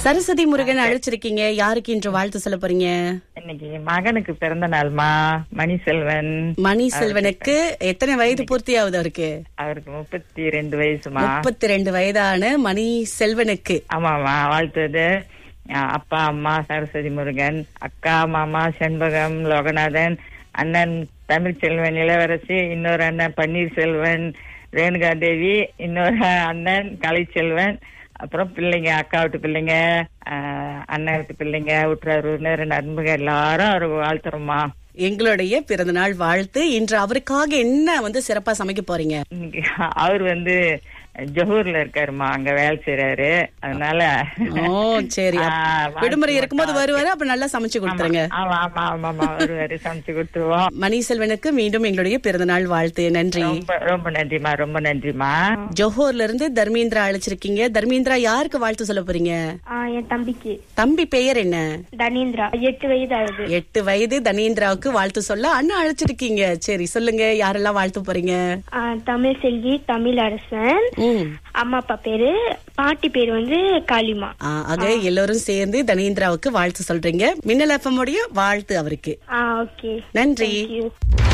சரஸ்வதி முருகன் அழைச்சிருக்கீங்க யாருக்கு இன்று வாழ்த்து சொல்ல போறீங்க இன்னைக்கு மகனுக்கு பிறந்த நாள்மா மணிசெல்வன் மணி செல்வனுக்கு எத்தனை வயது பூர்த்தி ஆகுது அவருக்கு அவருக்கு முப்பத்தி ரெண்டு வயசுமா முப்பத்தி ரெண்டு வயதான மணி செல்வனுக்கு ஆமாமா வாழ்த்துது அஹ் அப்பா அம்மா சரஸ்வதி முருகன் அக்கா மாமா செண்பகம் லோகநாதன் அண்ணன் தமிழ்ச்செல்வன் இளவரசி இன்னொரு அண்ணன் பன்னீர்செல்வன் ரேணுகா தேவி இன்னொரு அண்ணன் கலைச்செல்வன் அப்புறம் பிள்ளைங்க அக்கா வீட்டு பிள்ளைங்க அஹ் அண்ணன் வீட்டு பிள்ளைங்க உற்றார் உறவினர் நண்பர்கள் எல்லாரும் அவர் வாழ்த்துறோமா எங்களுடைய பிறந்தநாள் வாழ்த்து இன்று அவருக்காக என்ன வந்து சிறப்பா சமைக்க போறீங்க இன்னைக்கு அவர் வந்து ஜொஹூர்ல இருக்காருமா அங்க வேலை செய்யறாரு அதனால ஓ சரி ஆ, அப்ப விடுமுறை இருக்கும்போது வருவாரு அப்ப நல்லா சமைச்சு கொடுத்துருங்க ஆமா ஆமா ஆமா ஆமா வருவாரு சமைச்சு கொடுத்துருவோம் மணி செல்வனுக்கு மீண்டும் எங்களுடைய பிறந்தநாள் வாழ்த்து நன்றி ரொம்ப ரொம்ப நன்றிமா ரொம்ப நன்றிமா ஜோஹோர்ல இருந்து தர்மேந்திரா அழைச்சிருக்கீங்க தர்மேந்திரா யாருக்கு வாழ்த்து சொல்ல போறீங்க ஆ, என் தம்பிக்கு தம்பி பெயர் என்ன தனீந்திரா எட்டு வயது ஆகுது எட்டு வயது தனேந்திராவுக்கு வாழ்த்து சொல்ல அண்ணா அழைச்சிருக்கீங்க சரி சொல்லுங்க யாரெல்லாம் வாழ்த்து போறீங்க ஆ, தமிழ் செல்வி தமிழ் அரசன் ம் அம்மா அப்பா பேரு பாட்டி பேரு வந்து காளிமா ஆ, ஆக எல்லாரும் சேர்ந்து தனேந்திராவுக்கு வாழ்த்து சொல்றீங்க மின்னல் எஃப்எம் உடைய வாழ்த்து அவருக்கு ஆ ஓகே நன்றி Thank you.